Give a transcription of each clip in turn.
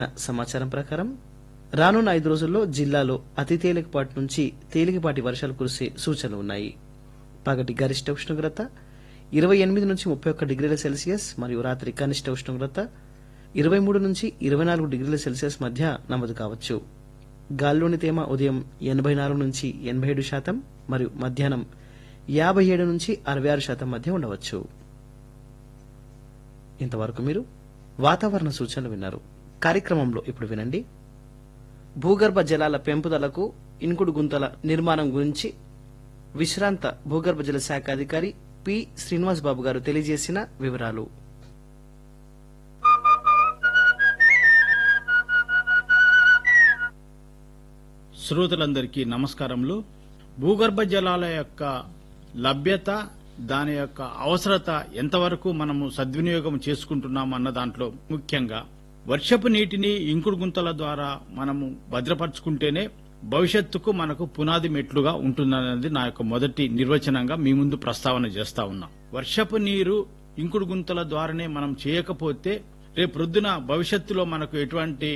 సమాచారం ప్రకారం రానున్న ఐదు రోజుల్లో జిల్లాలో అతి తేలికపాటి నుంచి తేలికపాటి వర్షాలు కురిసే సూచనలు ఉన్నాయి పగటి గరిష్ట ఉష్ణోగ్రత ఇరవై ఎనిమిది నుంచి ముప్పై ఒక్క డిగ్రీల సెల్సియస్ మరియు రాత్రి కనిష్ట ఉష్ణోగ్రత ఇరవై మూడు నుంచి ఇరవై నాలుగు డిగ్రీల సెల్సియస్ మధ్య నమోదు కావచ్చు గాల్లోని తేమ ఉదయం ఎనభై నాలుగు నుంచి ఎనభై ఏడు శాతం మరియు మధ్యాహ్నం యాభై ఏడు నుంచి అరవై ఆరు శాతం మధ్య ఉండవచ్చు ఇంతవరకు మీరు వాతావరణ సూచనలు విన్నారు కార్యక్రమంలో ఇప్పుడు వినండి భూగర్భ జలాల పెంపుదలకు ఇన్కుడు గుంతల నిర్మాణం గురించి విశ్రాంత భూగర్భ జల శాఖ అధికారి పి శ్రీనివాస్ బాబు గారు తెలియజేసిన వివరాలు శ్రోతలందరికీ నమస్కారములు భూగర్భ జలాల యొక్క లభ్యత దాని యొక్క అవసరత ఎంతవరకు మనము సద్వినియోగం చేసుకుంటున్నాం అన్న దాంట్లో ముఖ్యంగా వర్షపు నీటిని ఇంకుడు గుంతల ద్వారా మనము భద్రపరుచుకుంటేనే భవిష్యత్తుకు మనకు పునాది మెట్లుగా ఉంటుందన్నది నా యొక్క మొదటి నిర్వచనంగా మీ ముందు ప్రస్తావన చేస్తా ఉన్నా వర్షపు నీరు ఇంకుడు గుంతల ద్వారానే మనం చేయకపోతే రేపు ప్రొద్దున భవిష్యత్తులో మనకు ఎటువంటి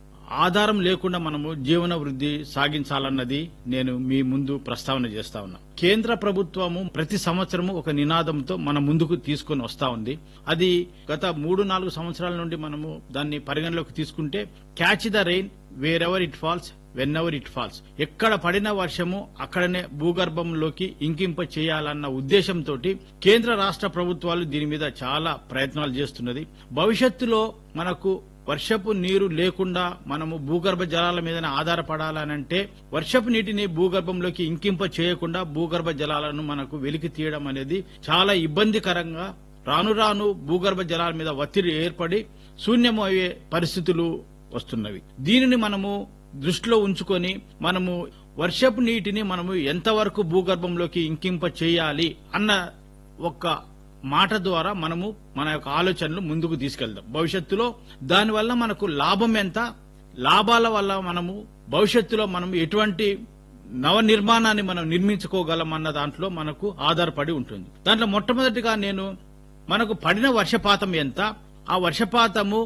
ఆధారం లేకుండా మనము జీవన వృద్ధి సాగించాలన్నది నేను మీ ముందు ప్రస్తావన చేస్తా ఉన్నా కేంద్ర ప్రభుత్వము ప్రతి సంవత్సరము ఒక నినాదంతో మన ముందుకు తీసుకొని వస్తా ఉంది అది గత మూడు నాలుగు సంవత్సరాల నుండి మనము దాన్ని పరిగణలోకి తీసుకుంటే catch the rain wherever it falls whenever it falls ఎక్కడ పడిన వర్షము అక్కడనే భూగర్భంలోకి ఇంకింప చేయాలన్న ఉద్దేశంతో కేంద్ర రాష్ట్ర ప్రభుత్వాలు దీని మీద చాలా ప్రయత్నాలు చేస్తున్నది భవిష్యత్తులో మనకు వర్షపు నీరు లేకుండా మనము భూగర్భ జలాల మీదనే ఆధారపడాలనంటే వర్షపు నీటిని భూగర్భంలోకి ఇంకింప చేయకుండా భూగర్భ జలాలను మనకు వెలికి తీయడం అనేది చాలా ఇబ్బందికరంగా రాను రాను భూగర్భ జలాల మీద ఒత్తిడి ఏర్పడి శూన్యమయ్యే పరిస్థితులు వస్తున్నవి దీనిని మనము దృష్టిలో ఉంచుకొని మనము వర్షపు నీటిని మనము ఎంతవరకు భూగర్భంలోకి ఇంకింప చేయాలి అన్న ఒక మాట ద్వారా మనము మన యొక్క ఆలోచనలు ముందుకు తీసుకెళ్దాం భవిష్యత్తులో దానివల్ల మనకు లాభం ఎంత లాభాల వల్ల మనము భవిష్యత్తులో మనం ఎటువంటి నవ నిర్మాణాన్ని మనం నిర్మించుకోగలం అన్న దాంట్లో మనకు ఆధారపడి ఉంటుంది దాంట్లో మొట్టమొదటిగా నేను మనకు పడిన వర్షపాతం ఎంత ఆ వర్షపాతము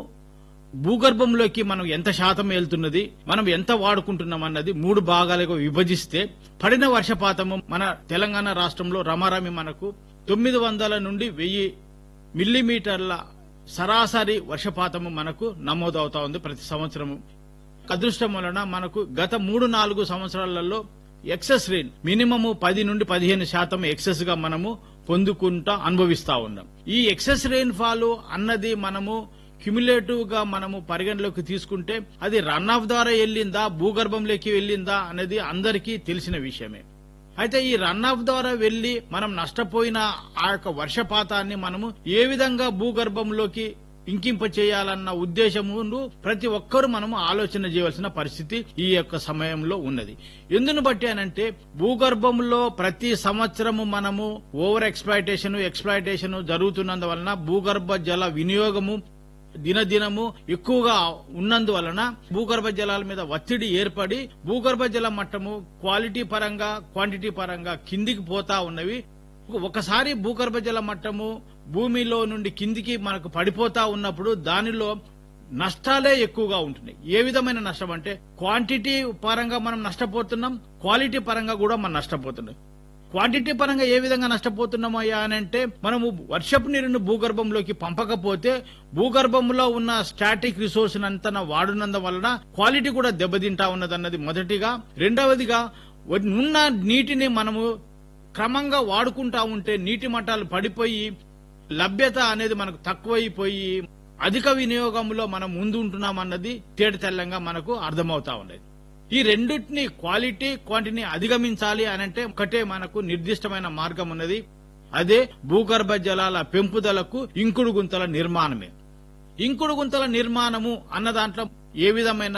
భూగర్భంలోకి మనం ఎంత శాతం వెళ్తున్నది మనం ఎంత వాడుకుంటున్నాం అన్నది మూడు భాగాలుగా విభజిస్తే పడిన వర్షపాతము మన తెలంగాణ రాష్ట్రంలో రమారామి మనకు తొమ్మిది వందల నుండి వెయ్యి మిల్లీమీటర్ల సరాసరి వర్షపాతము మనకు నమోదవుతా ఉంది ప్రతి సంవత్సరము అదృష్టం వలన మనకు గత మూడు నాలుగు సంవత్సరాలలో ఎక్సెస్ రెయిన్ మినిమము పది నుండి పదిహేను శాతం ఎక్సెస్ గా మనము పొందుకుంటా అనుభవిస్తా ఉన్నాం ఈ ఎక్సెస్ రెయిన్ ఫాల్ అన్నది మనము క్యుములేటివ్ గా మనము పరిగణలోకి తీసుకుంటే అది రన్ ఆఫ్ ద్వారా వెళ్ళిందా భూగర్భంలోకి వెళ్ళిందా అనేది అందరికీ తెలిసిన విషయమే అయితే ఈ రన్ ఆఫ్ ద్వారా వెళ్లి మనం నష్టపోయిన ఆ యొక్క వర్షపాతాన్ని మనము ఏ విధంగా భూగర్భంలోకి ఇంకింప చేయాలన్న ఉద్దేశమును ప్రతి ఒక్కరూ మనము ఆలోచన చేయవలసిన పరిస్థితి ఈ యొక్క సమయంలో ఉన్నది ఎందును బట్టి అనంటే భూగర్భంలో ప్రతి సంవత్సరము మనము ఓవర్ ఎక్స్ప్లాయిటేషన్ ఎక్స్ప్లాయిటేషన్ జరుగుతున్నందువలన భూగర్భ జల వినియోగము దినదినము ఎక్కువగా ఉన్నందువలన భూగర్భ జలాల మీద ఒత్తిడి ఏర్పడి భూగర్భ జల మట్టము క్వాలిటీ పరంగా క్వాంటిటీ పరంగా కిందికి పోతా ఉన్నవి ఒకసారి భూగర్భ జల మట్టము భూమిలో నుండి కిందికి మనకు పడిపోతా ఉన్నప్పుడు దానిలో నష్టాలే ఎక్కువగా ఉంటున్నాయి ఏ విధమైన నష్టం అంటే క్వాంటిటీ పరంగా మనం నష్టపోతున్నాం క్వాలిటీ పరంగా కూడా మనం నష్టపోతున్నాం క్వాంటిటీ పరంగా ఏ విధంగా నష్టపోతున్నామయ్యా అని అంటే మనము వర్షపు నీరును భూగర్భంలోకి పంపకపోతే భూగర్భంలో ఉన్న స్టాటిక్ రిసోర్స్ అంతా వాడునందు వలన క్వాలిటీ కూడా దెబ్బతింటా ఉన్నదన్నది మొదటిగా రెండవదిగా ఉన్న నీటిని మనము క్రమంగా వాడుకుంటా ఉంటే నీటి మట్టాలు పడిపోయి లభ్యత అనేది మనకు తక్కువైపోయి అధిక వినియోగంలో మనం ముందు ఉంటున్నామన్నది తేటతెల్లంగా మనకు అర్థమవుతా ఉండేది ఈ రెండింటిని క్వాలిటీ క్వాంటిటీని అధిగమించాలి అనంటే ఒకటే మనకు నిర్దిష్టమైన మార్గం ఉన్నది అదే భూగర్భ జలాల పెంపుదలకు ఇంకుడు గుంతల నిర్మాణమే ఇంకుడు గుంతల నిర్మాణము అన్న దాంట్లో ఏ విధమైన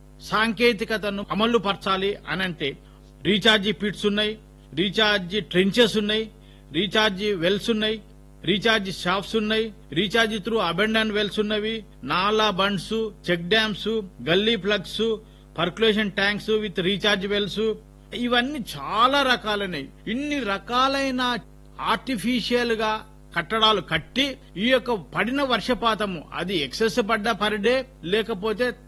సాంకేతికతను అమలు పరచాలి అనంటే రీఛార్జీ పిట్స్ ఉన్నాయి రీఛార్జీ ట్రెంచెస్ ఉన్నాయి రీఛార్జీ వెల్స్ ఉన్నాయి రీఛార్జ్ షాప్స్ ఉన్నాయి రీఛార్జ్ త్రూ అబెండన్ వెల్స్ ఉన్నవి nala bunds check dams gully plugs percolation tanks with recharge wells ఇవన్నీ చాలా రకాలైనవి ఇన్ని రకాలైన ఆర్టిఫిషియల్ గా కట్టడాలు కట్టి ఈ యొక్క పడిన వర్షపాతము అది ఎక్సెస్ పడ్డ పర్ డే లేకపోతే